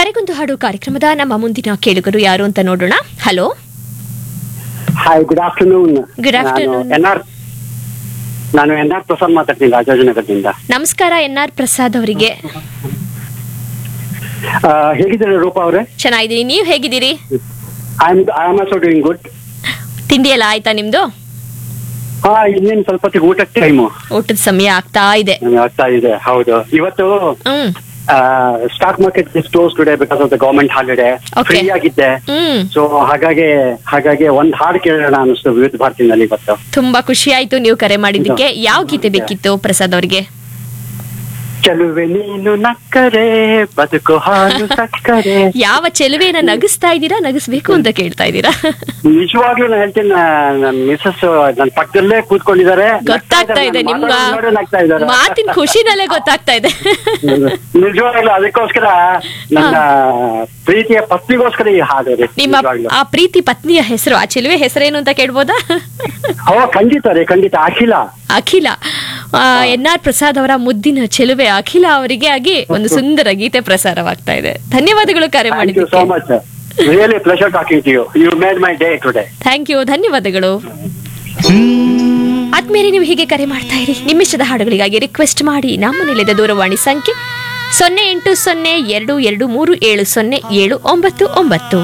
ಕರೆಗೊಂದು ಹಾಡು ಕಾರ್ಯಕ್ರಮದ ನಮ್ಮ ಮುಂದಿನ ಕೇಳುಗರು ಯಾರು ಅಂತ ನೋಡೋಣ hello hi good afternoon Good afternoon. N R ನಾನು ಎನ್ ಆರ್ ಪ್ರಸಾದ್ ಮಾತಾಡ್ತೀನಿ ರಾಜಾಜಿನಗರದಿಂದ ನಮಸ್ಕಾರ ಎನ್ ಆರ್ ಪ್ರಸಾದ್ ಅವರಿಗೆ ಆ, ಹೇಗಿದ್ದಾರೆ ರೂಪಾ ಅವರೇ ಚೆನ್ನಾಗಿದ್ದೀನಿ ನೀವು ಹೇಗಿದ್ದೀರಿ I am I am also doing good ತಿಂಡಿ ಎಲ್ಲ ಆಯ್ತಾ ನಿಮ್ದು ಹಾ ಇನ್ನೇನು ಸ್ವಲ್ಪ ಹೊತ್ತಿಗೆ ಊಟಕ್ಕೆ ಟೈಮು ಊಟದ ಸಮಯ ಆಗ್ತಾ ಇದೆ ಆಗ್ತಾ ಇದೆ ಹೌದು ಇವತ್ತು hmm stock market is close today because of the government holiday Okay. Free ಆಗಿದ್ದೆ ಹ್ಮ್ ಸೊ ಹಾಗಾಗಿ ಹಾಗಾಗಿ ಒಂದ್ ಹಾಡು ಕೇಳೋಣ ಅನಿಸ್ತು ವಿವಿಧ ಭಾರತಿನಲ್ಲಿ ಇವತ್ತು ತುಂಬಾ ಖುಷಿ ಆಯ್ತು ನೀವು ಕರೆ ಮಾಡಿದ್ದಕ್ಕೆ ಯಾವ ಗೀತೆ ಬೇಕಿತ್ತು ಪ್ರಸಾದ್ ಅವ್ರಿಗೆ ಚೆಲುವೆ ನೀನು ನಕ್ಕರೆ ಬದುಕು ಹಾಲು ಸಕ್ಕರೆ ಯಾವ ಚೆಲುವೆನ ನಗಿಸ್ತಾ ಇದ್ದೀರಾ ನಗಿಸ್ಬೇಕು ಅಂತ ಕೇಳ್ತಾ ಇದ್ದೀರಾ ನಿಜವಾಗ್ಲೂ ನಾನು ಹೇಳ್ತೀನಿ ನನ್ನ ಮಿಸಸ್ ನನ್ನ ಪಕ್ಕದಲ್ಲೇ ಕೂತ್ಕೊಂಡಿದ್ದಾರೆ ಗೊತ್ತಾಗ್ತಾ ಇದೆ ನಿಮ್ಗ ಮಾತಾಡೋದ್ ನೋಡಿ ನಗ್ತಾ ಇದ್ದಾರೆ. ಮಾತಿನ ಖುಷಿನಲ್ಲೇ ಗೊತ್ತಾಗ್ತಾ ಇದೆ ನಿಜವಾಗ್ಲೂ ಅದಕ್ಕೋಸ್ಕರ ನನ್ನ ಪ್ರೀತಿಯ ಪತ್ನಿಗೋಸ್ಕರ ಈ ಹಾಡು ರೀ ನಿಮ್ಮ ನಿಜವಾಗ್ಲೂ. ಆ ಪ್ರೀತಿ ಪತ್ನಿಯ ಹೆಸರು ಆ ಚೆಲುವೆ ಹೆಸರೇನು ಅಂತ ಕೇಳ್ಬೋದಾ ಓ ಖಂಡಿತ ರೀ ಖಂಡಿತ ಅಖಿಲ ಅಖಿಲ ಎನ್ ಆರ್ ಪ್ರಸಾದ್ ಅವರ ಮುದ್ದಿನ ಚೆಲುವೆ ಅಖಿಲ ಅವರಿಗೆ ಆಗಿ ಒಂದು ಸುಂದರ ಗೀತೆ ಪ್ರಸಾರವಾಗ್ತಾ ಇದೆ ಧನ್ಯವಾದಗಳು ಕರೆ ಥ್ಯಾಂಕ್ ಯು ಸೋ ಮಾಡಿದ್ದಕ್ಕೆ much really pleasure talking to you you made my day today thank you ಧನ್ಯವಾದಗಳು ಆದ್ಮೇಲೆ ನೀವು ಹೀಗೆ ಕರೆ ಮಾಡ್ತಾ ಇರಿ ನಿಮ್ಮಿಷ್ಟದ ಹಾಡುಗಳಿಗಾಗಿ ರಿಕ್ವೆಸ್ಟ್ ಮಾಡಿ ನಮ್ಮ ನಿಲಯದ ದೂರವಾಣಿ ಸಂಖ್ಯೆ ಸೊನ್ನೆ ಎಂಟು ಸೊನ್ನೆ ಎರಡು ಎರಡು ಮೂರು ಏಳು ಸೊನ್ನೆ ಏಳು ಒಂಬತ್ತು ಒಂಬತ್ತು